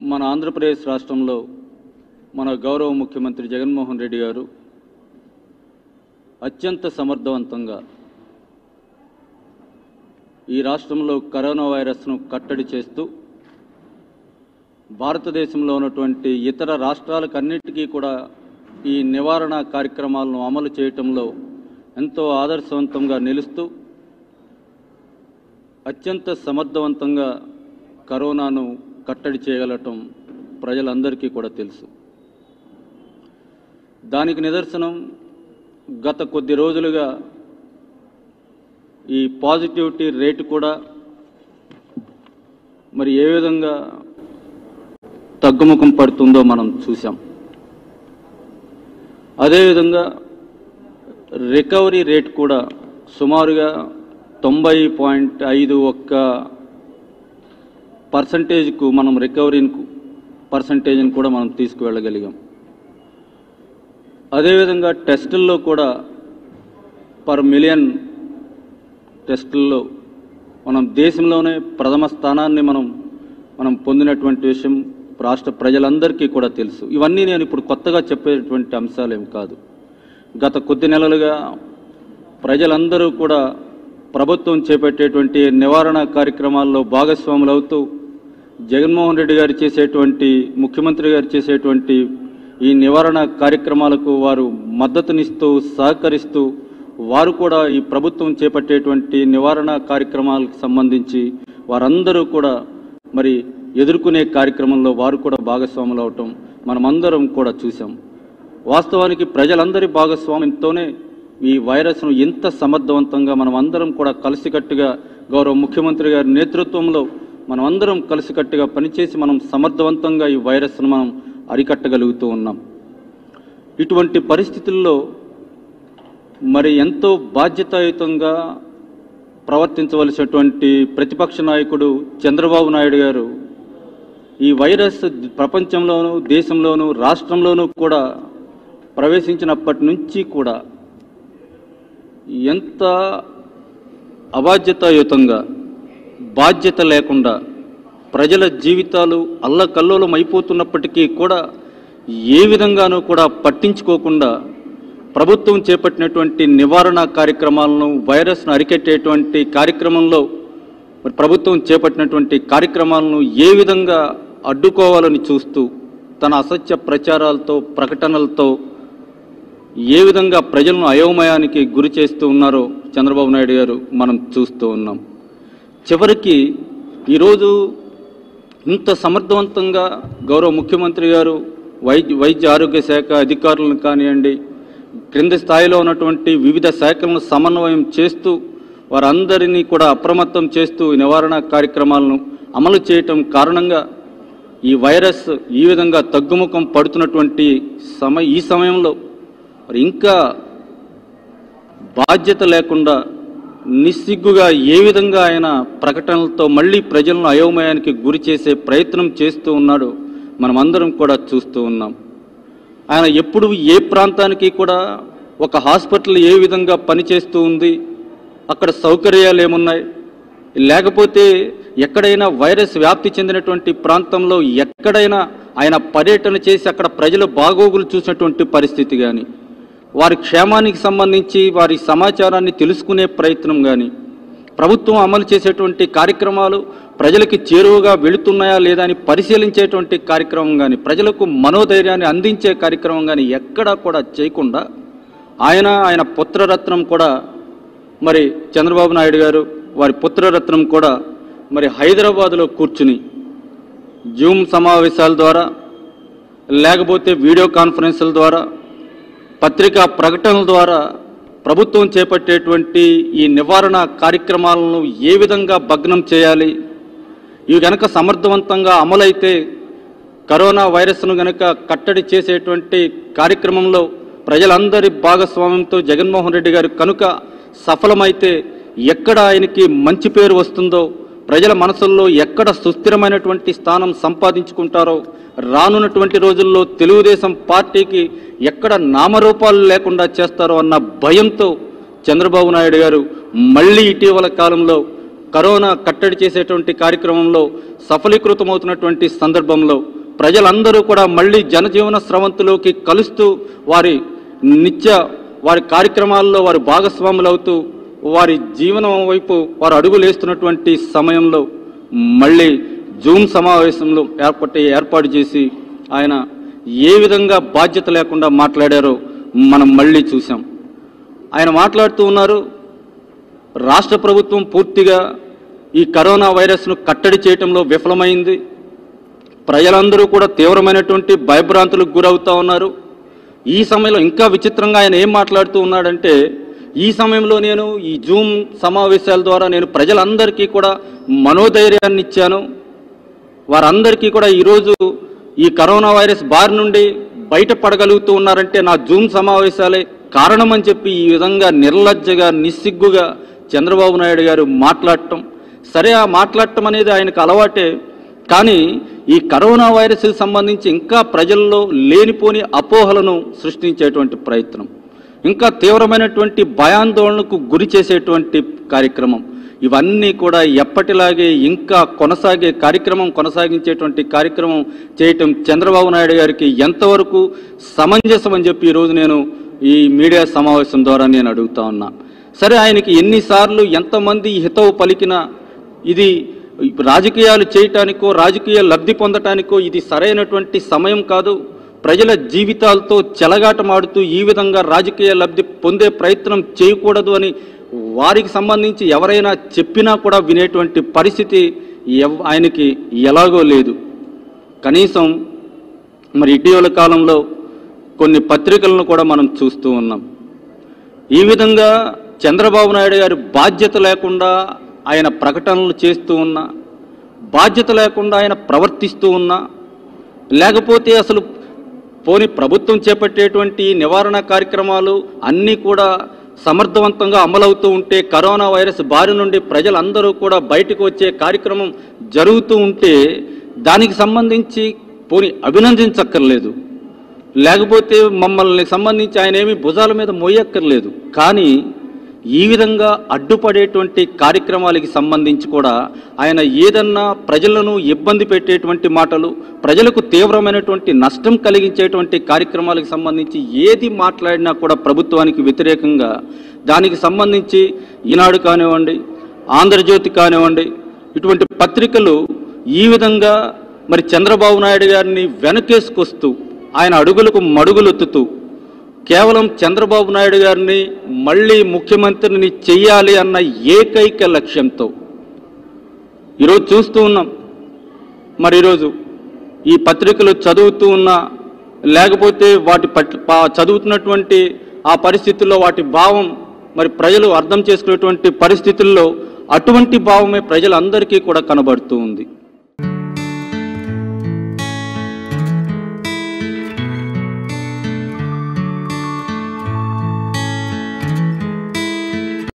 మన ఆంధ్రప్రదేశ్ రాష్ట్రంలో మన గౌరవ ముఖ్యమంత్రి జగన్మోహన్ రెడ్డి గారు అత్యంత సమర్థవంతంగా ఈ రాష్ట్రంలో కరోనా వైరస్ను కట్టడి చేస్తూ భారతదేశంలో ఉన్నటువంటి ఇతర రాష్ట్రాలకు అన్నిటికీ కూడా ఈ నివారణ కార్యక్రమాలను అమలు చేయటంలో ఎంతో ఆదర్శవంతంగా నిలుస్తూ అత్యంత సమర్థవంతంగా కరోనాను కట్టడి చేయగలటం ప్రజలందరికీ కూడా తెలుసు దానికి నిదర్శనం గత కొద్ది రోజులుగా ఈ పాజిటివిటీ రేటు కూడా మరి ఏ విధంగా తగ్గుముఖం పడుతుందో మనం చూసాం అదేవిధంగా రికవరీ రేట్ కూడా సుమారుగా తొంభై పాయింట్ ఐదు ఒక్క పర్సంటేజ్కు మనం రికవరీని పర్సంటేజ్ని కూడా మనం తీసుకువెళ్ళగలిగాం అదేవిధంగా టెస్టుల్లో కూడా పర్ మిలియన్ టెస్టుల్లో మనం దేశంలోనే ప్రథమ స్థానాన్ని మనం మనం పొందినటువంటి విషయం రాష్ట్ర ప్రజలందరికీ కూడా తెలుసు ఇవన్నీ నేను ఇప్పుడు కొత్తగా చెప్పేటువంటి అంశాలేం కాదు గత కొద్ది నెలలుగా ప్రజలందరూ కూడా ప్రభుత్వం చేపట్టేటువంటి నివారణ కార్యక్రమాల్లో భాగస్వాములు అవుతూ జగన్మోహన్ రెడ్డి గారు చేసేటువంటి ముఖ్యమంత్రి గారు చేసేటువంటి ఈ నివారణ కార్యక్రమాలకు వారు మద్దతునిస్తూ సహకరిస్తూ వారు కూడా ఈ ప్రభుత్వం చేపట్టేటువంటి నివారణ కార్యక్రమాలకు సంబంధించి వారందరూ కూడా మరి ఎదుర్కొనే కార్యక్రమంలో వారు కూడా భాగస్వాములు అవటం మనమందరం కూడా చూసాం వాస్తవానికి ప్రజలందరి భాగస్వామ్యంతోనే ఈ వైరస్ను ఎంత సమర్థవంతంగా మనం అందరం కూడా కలిసికట్టుగా గౌరవ ముఖ్యమంత్రి గారి నేతృత్వంలో మనం అందరం కలిసికట్టుగా పనిచేసి మనం సమర్థవంతంగా ఈ వైరస్ను మనం అరికట్టగలుగుతూ ఉన్నాం ఇటువంటి పరిస్థితుల్లో మరి ఎంతో బాధ్యతాయుతంగా ప్రవర్తించవలసినటువంటి ప్రతిపక్ష నాయకుడు చంద్రబాబు నాయుడు గారు ఈ వైరస్ ప్రపంచంలోనూ దేశంలోనూ రాష్ట్రంలోనూ కూడా ప్రవేశించినప్పటి నుంచి కూడా ఎంత అబాధ్యతాయుతంగా బాధ్యత లేకుండా ప్రజల జీవితాలు అల్లకల్లోలం అయిపోతున్నప్పటికీ కూడా ఏ విధంగానూ కూడా పట్టించుకోకుండా ప్రభుత్వం చేపట్టినటువంటి నివారణ కార్యక్రమాలను వైరస్ను అరికట్టేటువంటి కార్యక్రమంలో మరి ప్రభుత్వం చేపట్టినటువంటి కార్యక్రమాలను ఏ విధంగా అడ్డుకోవాలని చూస్తూ తన అసత్య ప్రచారాలతో ప్రకటనలతో ఏ విధంగా ప్రజలను అయోమయానికి గురి చేస్తూ ఉన్నారో చంద్రబాబు నాయుడు గారు మనం చూస్తూ ఉన్నాం చివరికి ఈరోజు ఇంత సమర్థవంతంగా గౌరవ ముఖ్యమంత్రి గారు వైద్య వైద్య ఆరోగ్య శాఖ అధికారులను కానివ్వండి క్రింది స్థాయిలో ఉన్నటువంటి వివిధ శాఖలను సమన్వయం చేస్తూ వారందరినీ కూడా అప్రమత్తం చేస్తూ ఈ నివారణ కార్యక్రమాలను అమలు చేయటం కారణంగా ఈ వైరస్ ఈ విధంగా తగ్గుముఖం పడుతున్నటువంటి సమయ ఈ సమయంలో మరి ఇంకా బాధ్యత లేకుండా నిస్సిగ్గుగా ఏ విధంగా ఆయన ప్రకటనలతో మళ్ళీ ప్రజలను అయోమయానికి గురి చేసే ప్రయత్నం చేస్తూ ఉన్నాడో మనమందరం కూడా చూస్తూ ఉన్నాం ఆయన ఎప్పుడు ఏ ప్రాంతానికి కూడా ఒక హాస్పిటల్ ఏ విధంగా పనిచేస్తూ ఉంది అక్కడ సౌకర్యాలు ఏమున్నాయి లేకపోతే ఎక్కడైనా వైరస్ వ్యాప్తి చెందినటువంటి ప్రాంతంలో ఎక్కడైనా ఆయన పర్యటన చేసి అక్కడ ప్రజల బాగోగులు చూసినటువంటి పరిస్థితి కానీ వారి క్షేమానికి సంబంధించి వారి సమాచారాన్ని తెలుసుకునే ప్రయత్నం కానీ ప్రభుత్వం అమలు చేసేటువంటి కార్యక్రమాలు ప్రజలకి చేరువగా వెళుతున్నాయా లేదా అని పరిశీలించేటువంటి కార్యక్రమం కానీ ప్రజలకు మనోధైర్యాన్ని అందించే కార్యక్రమం కానీ ఎక్కడా కూడా చేయకుండా ఆయన ఆయన పుత్రరత్నం కూడా మరి చంద్రబాబు నాయుడు గారు వారి పుత్రరత్నం కూడా మరి హైదరాబాదులో కూర్చుని జూమ్ సమావేశాల ద్వారా లేకపోతే వీడియో కాన్ఫరెన్సుల ద్వారా పత్రికా ప్రకటనల ద్వారా ప్రభుత్వం చేపట్టేటువంటి ఈ నివారణ కార్యక్రమాలను ఏ విధంగా భగ్నం చేయాలి ఇవి గనక సమర్థవంతంగా అమలైతే కరోనా వైరస్ను గనక కట్టడి చేసేటువంటి కార్యక్రమంలో ప్రజలందరి భాగస్వామ్యంతో జగన్మోహన్ రెడ్డి గారు కనుక సఫలమైతే ఎక్కడ ఆయనకి మంచి పేరు వస్తుందో ప్రజల మనసుల్లో ఎక్కడ సుస్థిరమైనటువంటి స్థానం సంపాదించుకుంటారో రానున్నటువంటి రోజుల్లో తెలుగుదేశం పార్టీకి ఎక్కడ నామరూపాలు లేకుండా చేస్తారో అన్న భయంతో చంద్రబాబు నాయుడు గారు మళ్ళీ ఇటీవల కాలంలో కరోనా కట్టడి చేసేటువంటి కార్యక్రమంలో సఫలీకృతమవుతున్నటువంటి సందర్భంలో ప్రజలందరూ కూడా మళ్ళీ జనజీవన స్రవంతిలోకి కలుస్తూ వారి నిత్య వారి కార్యక్రమాల్లో వారి భాగస్వాములవుతూ వారి జీవనం వైపు వారు అడుగులేస్తున్నటువంటి సమయంలో మళ్ళీ జూమ్ సమావేశంలో ఏర్పట్టి ఏర్పాటు చేసి ఆయన ఏ విధంగా బాధ్యత లేకుండా మాట్లాడారో మనం మళ్ళీ చూసాం ఆయన మాట్లాడుతూ ఉన్నారు రాష్ట్ర ప్రభుత్వం పూర్తిగా ఈ కరోనా వైరస్ను కట్టడి చేయటంలో విఫలమైంది ప్రజలందరూ కూడా తీవ్రమైనటువంటి భయభ్రాంతులకు గురవుతా ఉన్నారు ఈ సమయంలో ఇంకా విచిత్రంగా ఆయన ఏం మాట్లాడుతూ ఉన్నాడంటే ఈ సమయంలో నేను ఈ జూమ్ సమావేశాల ద్వారా నేను ప్రజలందరికీ కూడా మనోధైర్యాన్ని ఇచ్చాను వారందరికీ కూడా ఈరోజు ఈ కరోనా వైరస్ బారి నుండి బయటపడగలుగుతూ ఉన్నారంటే నా జూమ్ సమావేశాలే కారణమని చెప్పి ఈ విధంగా నిర్లజ్జగా నిస్సిగ్గుగా చంద్రబాబు నాయుడు గారు మాట్లాడటం సరే ఆ మాట్లాడటం అనేది ఆయనకు అలవాటే కానీ ఈ కరోనా వైరస్కి సంబంధించి ఇంకా ప్రజల్లో లేనిపోని అపోహలను సృష్టించేటువంటి ప్రయత్నం ఇంకా తీవ్రమైనటువంటి భయాందోళనకు గురి చేసేటువంటి కార్యక్రమం ఇవన్నీ కూడా ఎప్పటిలాగే ఇంకా కొనసాగే కార్యక్రమం కొనసాగించేటువంటి కార్యక్రమం చేయటం చంద్రబాబు నాయుడు గారికి ఎంతవరకు సమంజసం అని చెప్పి ఈరోజు నేను ఈ మీడియా సమావేశం ద్వారా నేను అడుగుతా ఉన్నా సరే ఆయనకి ఎన్నిసార్లు ఎంతమంది హితవు పలికినా ఇది రాజకీయాలు చేయటానికో రాజకీయ లబ్ధి పొందటానికో ఇది సరైనటువంటి సమయం కాదు ప్రజల జీవితాలతో చెలగాటమాడుతూ ఈ విధంగా రాజకీయ లబ్ధి పొందే ప్రయత్నం చేయకూడదు అని వారికి సంబంధించి ఎవరైనా చెప్పినా కూడా వినేటువంటి పరిస్థితి ఎవ్- ఆయనకి ఎలాగో లేదు కనీసం మరి ఇటీవల కాలంలో కొన్ని పత్రికలను కూడా మనం చూస్తూ ఉన్నాం ఈ విధంగా చంద్రబాబు నాయుడు గారి బాధ్యత లేకుండా ఆయన ప్రకటనలు చేస్తూ ఉన్నా బాధ్యత లేకుండా ఆయన ప్రవర్తిస్తూ ఉన్నా లేకపోతే అసలు పోని ప్రభుత్వం చేపట్టేటువంటి నివారణ కార్యక్రమాలు అన్నీ కూడా సమర్థవంతంగా అమలవుతూ ఉంటే కరోనా వైరస్ బారి నుండి ప్రజలందరూ కూడా బయటకు వచ్చే కార్యక్రమం జరుగుతూ ఉంటే దానికి సంబంధించి పోని అభినందించక్కర్లేదు లేకపోతే మమ్మల్ని సంబంధించి ఆయన ఏమి భుజాల మీద మోయక్కర్లేదు కానీ ఈ విధంగా అడ్డుపడేటువంటి కార్యక్రమాలకి సంబంధించి కూడా ఆయన ఏదన్నా ప్రజలను ఇబ్బంది పెట్టేటువంటి మాటలు ప్రజలకు తీవ్రమైనటువంటి నష్టం కలిగించేటువంటి కార్యక్రమాలకు సంబంధించి ఏది మాట్లాడినా కూడా ప్రభుత్వానికి వ్యతిరేకంగా దానికి సంబంధించి ఈనాడు కానివ్వండి ఆంధ్రజ్యోతి కానివ్వండి ఇటువంటి పత్రికలు ఈ విధంగా మరి చంద్రబాబు నాయుడు గారిని వెనకేసుకొస్తూ ఆయన అడుగులకు మడుగులెత్తుతూ కేవలం చంద్రబాబు నాయుడు గారిని మళ్ళీ ముఖ్యమంత్రిని చెయ్యాలి అన్న ఏకైక లక్ష్యంతో ఈరోజు చూస్తూ ఉన్నాం మరి ఈరోజు ఈ పత్రికలు చదువుతూ ఉన్నా లేకపోతే వాటి పట్ల పా- చదువుతున్నటువంటి ఆ పరిస్థితుల్లో వాటి భావం మరి ప్రజలు అర్థం చేసుకునేటువంటి పరిస్థితుల్లో అటువంటి భావమే ప్రజలందరికీ కూడా కనబడుతూ ఉంది